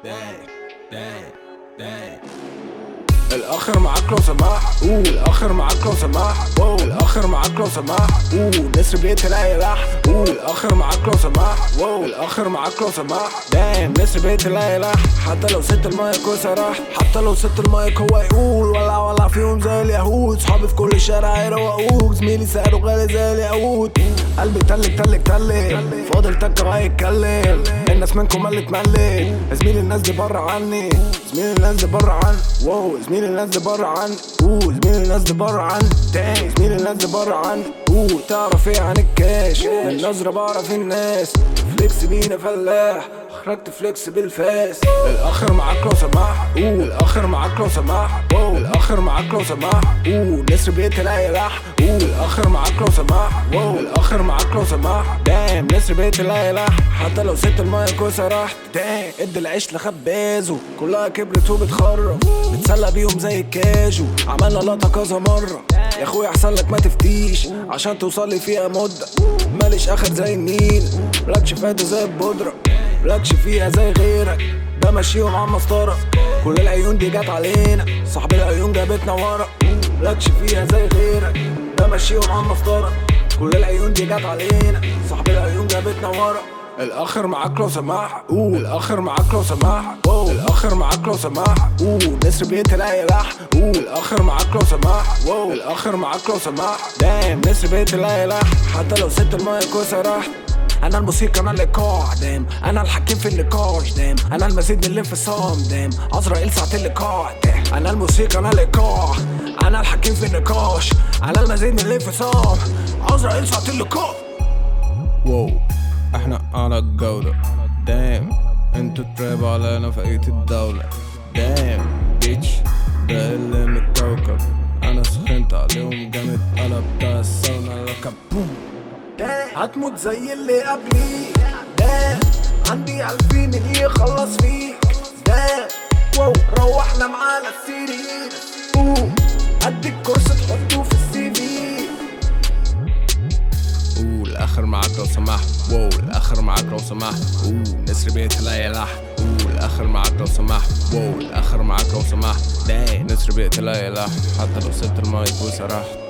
dang, dang, dang. الاخر معاك لو سماح اوه الاخر معاك لو سماح واو الاخر معاك لو سماح اوه نسر بيت لاقي لح اوه الاخر معاك لو سماح واو الاخر معاك لو سماح دايم نسر بيت لاقي لح حتى لو ست المايك وسرحت حتى لو ست المايك هو يقول ولا ولا فيهم زي اليهود صحابي في كل شارع يروقوك زميلي سعره غالي زي الياقوت قلبي تلك تلك تلك فاضل تكة ما يتكلم الناس منكم ملت ملت زميلي الناس دي بره عني زميلي الناس دي بره عني واو زميلي الناس دي بره عني اوه زميلي الناس دي بره عني تاني زميلي الناس دي بره عني اوه تعرف ايه عن الكاش من نظرة بعرف الناس فليكس بينا فلاح خرجت فليكس بالفاس الاخر معاك لو سماح اوه الاخر معاك لو سماح واو الاخر معاك لو سماح اوه نسر بيت لاقي لح اوه الاخر معاك لو سماح واو الاخر معاك لو سماح دام نسر بيت لاقي لح حتى لو سبت المايك وسرحت دام ادي العيش لخبازه كلها كبرت وبتخرب بتسلى بيهم زي الكاجو عملنا لقطة كذا مرة يا اخويا احسن لك ما تفتيش عشان توصل لي فيها مدة ماليش اخر زي النيل ملكش فايدة زي البودرة ملكش فيها زي غيرك ده ماشيهم على المسطرة كل العيون دي جت علينا صاحب العيون جابتنا ورا ملكش فيها زي غيرك ده ماشيهم على المسطرة كل العيون دي جت علينا صاحب العيون جابتنا ورا الاخر معاك لو سماح اوه الاخر معاك لو سماح واو الاخر معاك لو سماح اوه نسر بيت لاقي لح اوه الاخر معاك لو سماح واو الاخر معاك لو سماح دام نسر بيت لاقي لح حتى لو سبت المايك وسرحت انا الموسيقى انا الايقاع دام انا الحكيم في النقاش دام انا المزيد من الانفصام دام عزرائيل ساعة اللقاح دام انا الموسيقى انا الايقاع انا الحكيم في النقاش انا المزيد من الانفصام عزرائيل ساعة اللقاح واو احنا على الجودة دام انتوا تراب على نفقية الدولة دام بيتش ده اللي من الكوكب انا سخنت عليهم جامد قلبت السونا لك بوم هتموت زي اللي قبلي ده عندي ألفين اللي يخلص فيك ده واو روحنا معانا السيرين اوه اديك كورس تحطه في السي في اوه الاخر معاك لو سمح واو الاخر معاك لو سمح اوه نسر بيت لا يلح اوه الاخر معاك لو سمح واو الاخر معاك لو سمح داي نسر بيت لا يلح حتى لو سبت المايك وسرحت